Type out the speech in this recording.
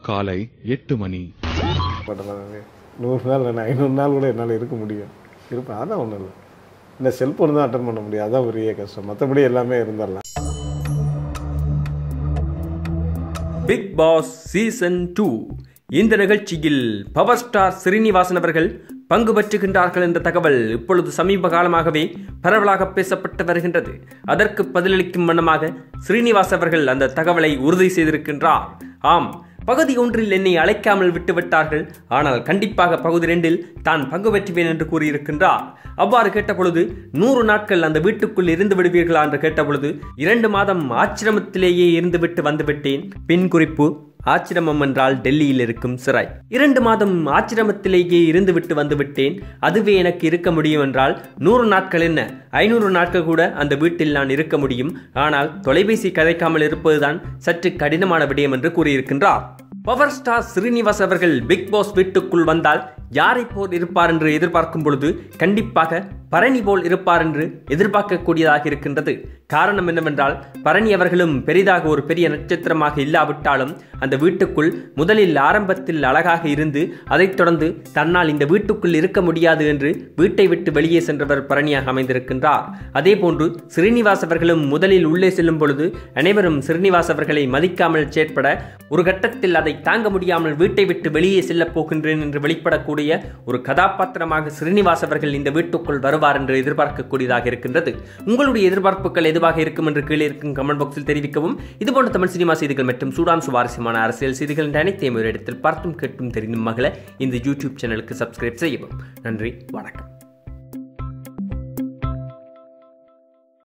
காலை எட்டு மணி பட்டதானே நூறு நாள் இல்லை ஐநூறு நாள் கூட என்னால் இருக்க முடியும் இருப்பேன் அதான் ஒன்றும் இல்லை இந்த செல்ஃபோன் தான் அட்டன் பண்ண முடியும் அதான் பெரிய கஷ்டம் மற்றபடி எல்லாமே இருந்துடலாம் பிக் பாஸ் சீசன் டூ இந்த நிகழ்ச்சியில் பவர் ஸ்டார் ஸ்ரீனிவாசன் அவர்கள் பங்கு பெற்றுகின்றார்கள் என்ற தகவல் இப்பொழுது சமீப காலமாகவே பரவலாக பேசப்பட்டு வருகின்றது அதற்கு பதிலளிக்கும் வண்ணமாக ஸ்ரீனிவாஸ் அவர்கள் அந்த தகவலை உறுதி செய்திருக்கின்றார் ஆம் பகுதி ஒன்றில் என்னை அழைக்காமல் விட்டுவிட்டார்கள் ஆனால் கண்டிப்பாக பகுதி ரெண்டில் தான் பங்கு பெற்றுவேன் என்று கூறியிருக்கின்றார் அவ்வாறு கேட்டபொழுது நூறு நாட்கள் அந்த வீட்டுக்குள் இருந்து விடுவீர்களா என்று கேட்டபொழுது இரண்டு மாதம் ஆச்சிரமத்திலேயே இருந்துவிட்டு வந்துவிட்டேன் பின் குறிப்பு ஆச்சிரமம் என்றால் டெல்லியில் இருக்கும் சிறை இரண்டு மாதம் ஆச்சிரமத்திலேயே இருந்துவிட்டு வந்துவிட்டேன் அதுவே எனக்கு இருக்க முடியும் என்றால் நூறு நாட்கள் என்ன ஐநூறு நாட்கள் கூட அந்த வீட்டில் நான் இருக்க முடியும் ஆனால் தொலைபேசி கதைக்காமல் இருப்பதுதான் சற்று கடினமான விடயம் என்று கூறியிருக்கின்றார் பவர் ஸ்டார் ஸ்ரீனிவாஸ் அவர்கள் பிக் பாஸ் வீட்டுக்குள் வந்தால் யாரை போல் இருப்பார் என்று எதிர்பார்க்கும் பொழுது கண்டிப்பாக பரணி போல் இருப்பார் என்று எதிர்பார்க்கக்கூடியதாக இருக்கின்றது காரணம் என்னவென்றால் பரணி அவர்களும் பெரிதாக ஒரு பெரிய நட்சத்திரமாக இல்லாவிட்டாலும் அந்த வீட்டுக்குள் முதலில் ஆரம்பத்தில் அழகாக இருந்து அதைத் தொடர்ந்து தன்னால் இந்த வீட்டுக்குள் இருக்க முடியாது என்று வீட்டை விட்டு வெளியே சென்றவர் பரணியாக அமைந்திருக்கின்றார் அதே போன்று ஸ்ரீனிவாஸ் அவர்களும் முதலில் உள்ளே செல்லும் பொழுது அனைவரும் ஸ்ரீனிவாஸ் அவர்களை மதிக்காமல் செயற்பட ஒரு கட்டத்தில் அதை தாங்க முடியாமல் வீட்டை விட்டு வெளியே செல்லப் போகின்றேன் என்று வெளிப்படக்கூடிய ஒரு கதாபாத்திரமாக ஸ்ரீனிவாஸ் அவர்கள் இந்த வீட்டுக்குள் வருவார் என்று எதிர்பார்க்கக்கூடியதாக இருக்கின்றது உங்களுடைய எதிர்பார்ப்புகள் எதுவாக இருக்கும் என்று கீழே இருக்கும் கமெண்ட் பாக்ஸில் தெரிவிக்கவும் இதுபோன்ற தமிழ் சினிமா செய்திகள் மற்றும் சூடான் சுவாரஸ்யமான அரசியல் செய்திகள் என்ற அனைத்தையும் ஒரு இடத்தில் பார்த்தும் கேட்டும் தெரிந்தும் மகள இந்த யூடியூப் சேனலுக்கு சப்ஸ்கிரைப் செய்யவும் நன்றி வணக்கம்